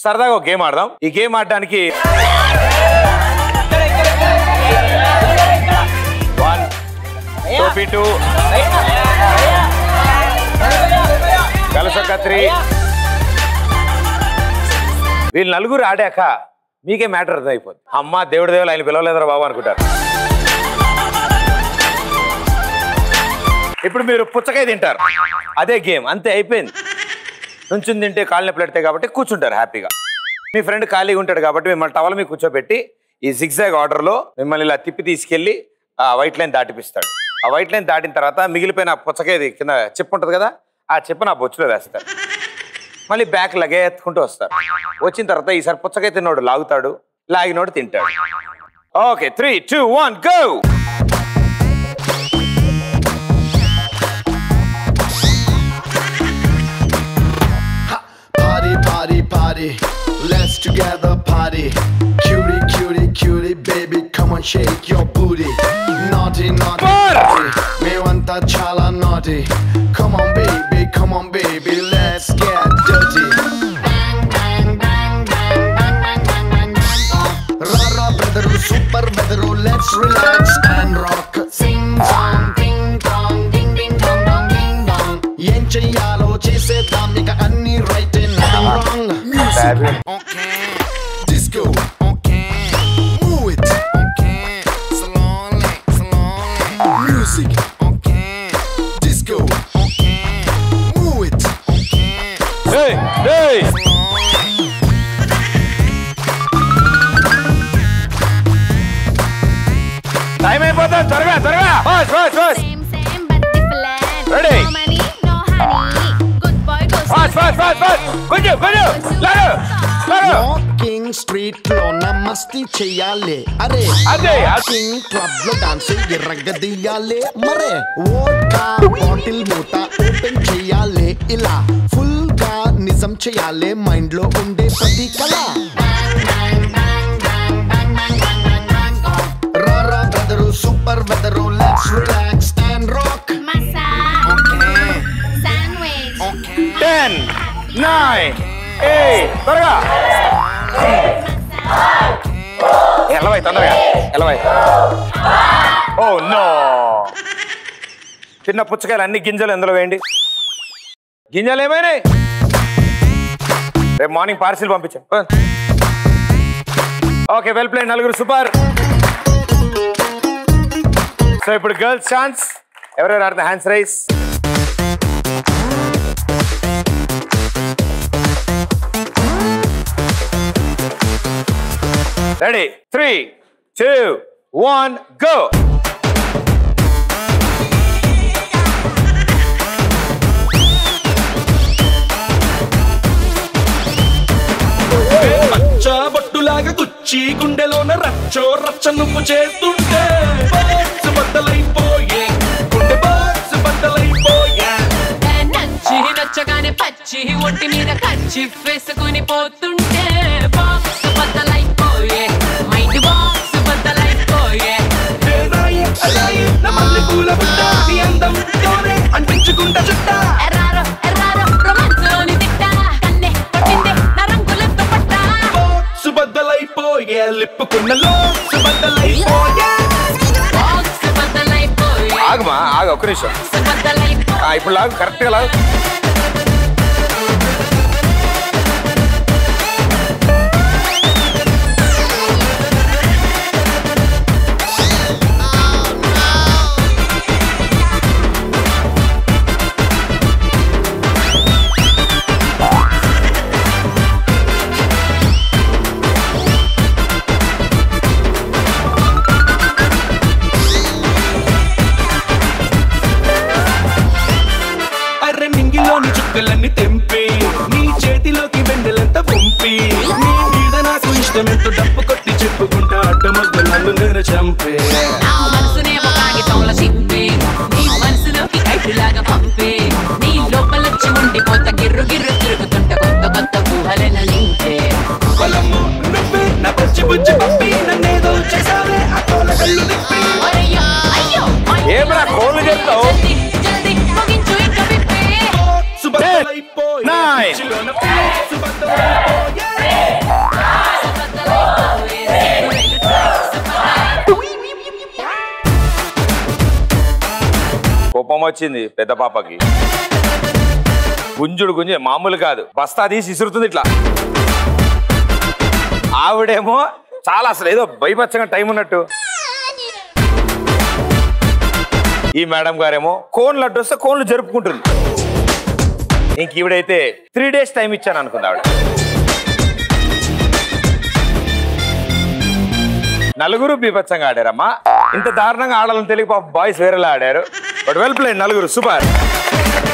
సరదాగా ఒక గేమ్ ఆడదాం ఈ గేమ్ ఆడడానికి వన్ టోపీ టూ కలస కత్రి వీళ్ళు నలుగురు ఆడాక మీకే మ్యాటర్ అర్థం అయిపోద్ది అమ్మ దేవుడి దేవుడు ఆయన పిలవలేదరా బాబు అనుకుంటారు ఇప్పుడు మీరు పుచ్చకాయ తింటారు అదే గేమ్ అంతే అయిపోయింది నుంచుని తింటే కాళ్ళు నొప్పి పెడతాయి కాబట్టి కూర్చుంటారు హ్యాపీగా మీ ఫ్రెండ్ ఖాళీగా ఉంటాడు కాబట్టి మిమ్మల్ని టవల్ మీద కూర్చోబెట్టి ఈ జిగ్జాగ్ ఆర్డర్లో మిమ్మల్ని ఇలా తిప్పి తీసుకెళ్ళి ఆ వైట్ లైన్ దాటిపిస్తాడు ఆ వైట్ లైన్ దాటిన తర్వాత మిగిలిపోయిన ఆ పుచ్చకాయది కింద చెప్పు ఉంటుంది కదా ఆ చెప్పు నా బొచ్చులో వేస్తారు మళ్ళీ బ్యాక్ లగే ఎత్తుకుంటూ వస్తారు వచ్చిన తర్వాత ఈసారి పుచ్చకాయ తిన్నోడు లాగుతాడు లాగినోడు తింటాడు okay three two one go Party, party, party. Let's together party. Cutie, cutie, cutie, baby, come on, shake your booty. Naughty, naughty, naughty. మేమంతా చాలా naughty. Come on, baby, come on, baby, let's get dirty. Rara, brother, super weather, let's relax and rock. Sing song, ding dong, ding ding dong dong ding dong. ఏం చెయ్యాలో చేసేద్దాం ఇక అన్ని right nothing wrong. Music, okay. Disco, okay. Move it, okay. Slowly, slowly. Music, okay. Disco, okay. Move it, okay. ఏయ్, ఏయ్. Time అయిపోతుంది త్వరగా త్వరగా fast fast fast Same, same, but different. Ready? No money, no honey. Good boy goes fast fast fast fast కొంచెం కొంచెం లాగు లాగు walking street లో మస్తి చెయ్యాలి అరే అదే, అదే. వాకింగ్ క్లబ్ లో డాన్స్ ఎర్రగదీయాలి మరే వోడ్కా బాటిల్ మూత ఓపెన్ చెయ్యాలి ఇలా ఫుల్ గా నిజం చెయ్యాలి మైండ్ లో ఉండే ప్రతి కళ రారా brother super weather let's relax and rock Masa. Sandwich. Ten nine eight త్వరగా ఎలవై తొందరగా ఎలవై ఓ నో చిన్న పుచ్చకాయలు అన్ని గింజలు ఎందులో వేయండి గింజలు ఏమైనాయి రేపు మార్నింగ్ పార్సిల్ పంపించాను ఓకే వెల్ ప్లే నలుగురు సూపర్ సో ఇప్పుడు గర్ల్స్ ఛాన్స్ ఎవరెవరు ఆడితే hands raise ready three two one go పచ్చబొట్టులాగా గుచ్చి గుండెలోన రచ్చో రచ్చ నువ్వు చేస్తుంటే బాక్స్ బద్దలైపోయే గుండె బాక్స్ బద్దలైపోయే నచ్చి నచ్చగానే పచ్చి ఒంటి మీద కచ్చి వేసుకుని పోతుంటే బాక్స్ బద్దలైపోయే మైండ్ బాక్స్ బద్దలైపోయే రాయి అలాయి నా మల్లె పూల బుట్ట నీ అందంతోనే అంటించుకుంటా చుట్ట ఎర్రారో ఎర్రారో రొమాన్స్లోని తిట్ట కన్నే కొట్టిందే నా రంగులతో పట్ట బాక్స్ బద్దలైపోయే లిప్పుకున్న లోక్స్ బద్దలైపోయే బాక్స్ బద్దలైపోయే ఆగమా ఆగ ఒక్క నిమిషం బాక్స్ బద్దలైపోయే ఆ, ఇప్పుడు లాగు కరెక్ట్గా లాగు అర్రె నింగిలోని చుక్కలన్నీ తెంపి నీ చేతిలోకి వెండెలంతా పంపి నీ మీద నాకు ఇష్టమెంతో డప్పు కొట్టి చెప్పుకుంటా అడ్డమొద్దు నన్ను నేను చంపే నా మనసునే ఒక కాగితంలో తిప్పి నీ మనసులోకి కైటులాగా పంపి నీ లోపలొచ్చి ఉండిపోత గిర్రు గిర్రు తిరుగుతుంట కొత్త కొత్త ఊహలను నింపే పొలము నువ్వే నా పచ్చి బుజ్జి పంపి నన్నేదో చేసావే ఆ తోల కళ్ళు తిప్పి అయ్యో అయ్యో ఏమిరా కోళ్ళు చెప్తావు? జల్దీ జల్దీ ముగించు ఇక విప్పి సుబద్దలైపోయే nine, పిచ్చిలోన సుబద్దలైపోయే వచ్చింది పెద్ద పాపకి గుంజుడు గుంజు మామూలు కాదు బస్తా తీసి ఇసురుతుంది ఇట్లా ఆవిడేమో చాలా అసలు ఏదో భయపచ్చగా టైం ఉన్నట్టు ఈ మేడం గారేమో కోన్లు అడ్డు వస్తే కోన్లు జరుపుకుంటుంది ఇంక ఈవిడైతే త్రీ డేస్ టైం ఇచ్చాను అనుకుంది ఆవిడ నలుగురు బీభత్సంగా ఆడారమ్మా ఇంత దారుణంగా ఆడాలని తెలియక పాప బాయ్స్ వేరేలా ఆడారు బట్ వెల్ ప్లేన్ నలుగురు సూపర్